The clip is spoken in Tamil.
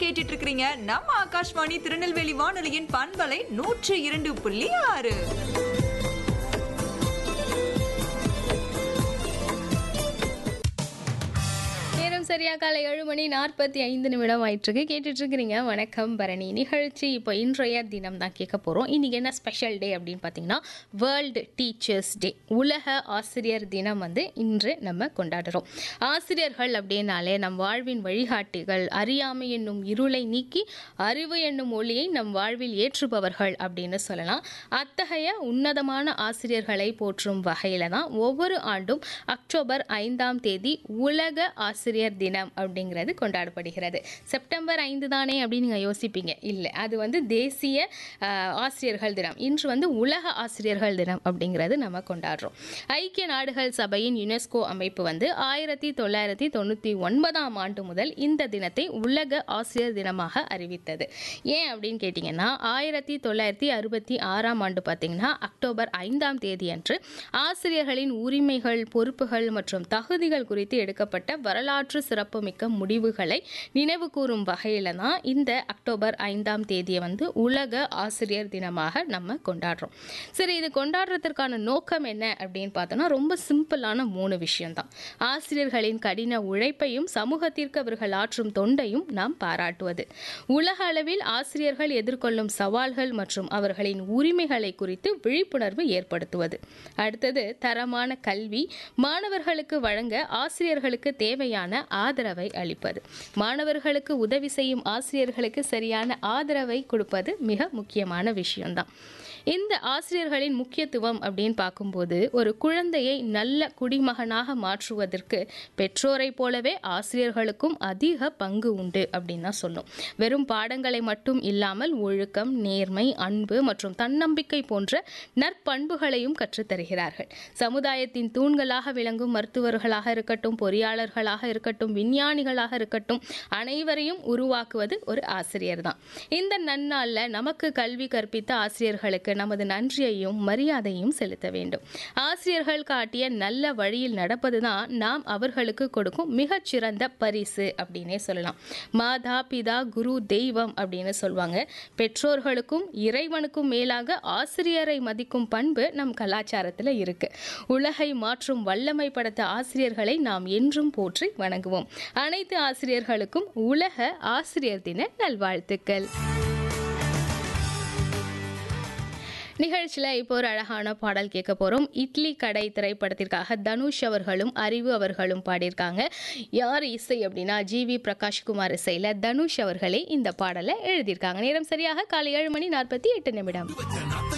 கேட்டுட்டு இருக்கிறீங்க நம்ம ஆகாஷ்வாணி திருநெல்வேலி வானொலியின் பண்பலை நூற்று இரண்டு புள்ளி ஆறு நேரம் சரியா காலை ஏழு மணி நாற்பத்தி ஐந்து நிமிடம் ஆயிட்டிருக்கு கேட்டுட்டு இருக்கிறீங்க வணக்கம் பரணி நிகழ்ச்சி இப்போ இன்றைய தினம் தான் கேட்க போகிறோம் இன்னைக்கு என்ன ஸ்பெஷல் டே அப்படின்னு பார்த்தீங்கன்னா வேர்ல்டு டீச்சர்ஸ் டே உலக ஆசிரியர் தினம் வந்து இன்று நம்ம கொண்டாடுறோம் ஆசிரியர்கள் அப்படின்னாலே நம் வாழ்வின் வழிகாட்டிகள் அறியாமை என்னும் இருளை நீக்கி அறிவு என்னும் ஒளியை நம் வாழ்வில் ஏற்றுபவர்கள் அப்படின்னு சொல்லலாம் அத்தகைய உன்னதமான ஆசிரியர்களை போற்றும் வகையில் தான் ஒவ்வொரு ஆண்டும் அக்டோபர் ஐந்தாம் தேதி உலக ஆசிரியர் தினம் அப்படிங்கிறது கொண்டாடப்படுகிறது செப்டம்பர் ஐந்து தானே அப்படின்னு நீங்கள் யோசிப்பீங்க இல்லை அது வந்து தேசிய ஆஹ், ஆசிரியர்கள் தினம் இன்று வந்து உலக ஆசிரியர்கள் தினம் அப்படிங்கிறது நம்ம கொண்டாடுறோம் ஐக்கிய நாடுகள் சபையின் யுனெஸ்கோ அமைப்பு வந்து ஆயிரத்தி தொள்ளாயிரத்தி தொண்ணூற்றி ஒன்பதாம் ஆண்டு முதல் இந்த தினத்தை உலக ஆசிரியர் தினமாக அறிவித்தது ஏன் அப்படின்னு கேட்டிங்கன்னா ஆயிரத்தி தொள்ளாயிரத்தி அறுபத்தி ஆறாம் ஆண்டு பார்த்தீங்கன்னா அக்டோபர் ஐந்தாம் தேதி அன்று ஆசிரியர்களின் உரிமைகள் பொறுப்புகள் மற்றும் தகுதிகள் குறித்து எடுக்கப்பட்ட வரலாற்று சிறப்புமிக்க முடிவுகளை நினைவு கூறும் வகையில் தான் இந்த அக்டோபர் ஐந்தாம் தேதியை வந்து உலக ஆசிரியர் தினமாக நம்ம கொண்டாடுறோம் சரி இது கொண்டாடுறதற்கான நோக்கம் என்ன அப்படின்னு பார்த்தோம்னா ரொம்ப சிம்பிளான மூணு விஷயம்தான் ஆசிரியர்களின் கடின உழைப்பையும் சமூகத்திற்கு அவர்கள் ஆற்றும் தொண்டையும் நாம் பாராட்டுவது உலக அளவில் ஆசிரியர்கள் எதிர்கொள்ளும் சவால்கள் மற்றும் அவர்களின் உரிமைகளை குறித்து விழிப்புணர்வு ஏற்படுத்துவது அடுத்தது தரமான கல்வி மாணவர்களுக்கு வழங்க ஆசிரியர்களுக்கு தேவையான ஆதரவை அளிப்பது மாணவர்களுக்கு உதவி செய்யும் ஆசிரியர்களுக்கு சரியான ஆதரவை கொடுப்பது மிக முக்கியமான விஷயம்தான் இந்த ஆசிரியர்களின் முக்கியத்துவம் அப்படின்னு பார்க்கும்போது ஒரு குழந்தையை நல்ல குடிமகனாக மாற்றுவதற்கு பெற்றோரை போலவே ஆசிரியர்களுக்கும் அதிக பங்கு உண்டு அப்படின்னு தான் சொல்லும் வெறும் பாடங்களை மட்டும் இல்லாமல் ஒழுக்கம் நேர்மை அன்பு மற்றும் தன்னம்பிக்கை போன்ற நற்பண்புகளையும் கற்றுத்தருகிறார்கள் சமுதாயத்தின் தூண்களாக விளங்கும் மருத்துவர்களாக இருக்கட்டும் பொறியாளர்களாக இருக்கட்டும் விஞ்ஞானிகளாக இருக்கட்டும் அனைவரையும் உருவாக்குவது ஒரு ஆசிரியர் தான் இந்த நன்னாளில் நமக்கு கல்வி கற்பித்த ஆசிரியர்களுக்கு நமது நன்றியையும் மரியாதையும் செலுத்த வேண்டும் ஆசிரியர்கள் காட்டிய நல்ல வழியில் நடப்பதுதான் நாம் அவர்களுக்கு கொடுக்கும் மிகச்சிறந்த பரிசு அப்படின்னே சொல்லலாம் மாதா பிதா குரு தெய்வம் அப்படின்னு சொல்லுவாங்க பெற்றோர்களுக்கும் இறைவனுக்கும் மேலாக ஆசிரியரை மதிக்கும் பண்பு நம் கலாச்சாரத்தில் இருக்கு உலகை மாற்றும் வல்லமை படைத்த ஆசிரியர்களை நாம் என்றும் போற்றி வணங்குவோம் அனைத்து ஆசிரியர்களுக்கும் உலக ஆசிரியர் தின நல்வாழ்த்துக்கள் நிகழ்ச்சியில் இப்போ ஒரு அழகான பாடல் கேட்க போகிறோம் இட்லி கடை திரைப்படத்திற்காக தனுஷ் அவர்களும் அறிவு அவர்களும் பாடியிருக்காங்க யார் இசை அப்படின்னா ஜிவி பிரகாஷ்குமார் இசையில் தனுஷ் அவர்களே இந்த பாடலை எழுதியிருக்காங்க நேரம் சரியாக காலை ஏழு மணி நாற்பத்தி எட்டு நிமிடம்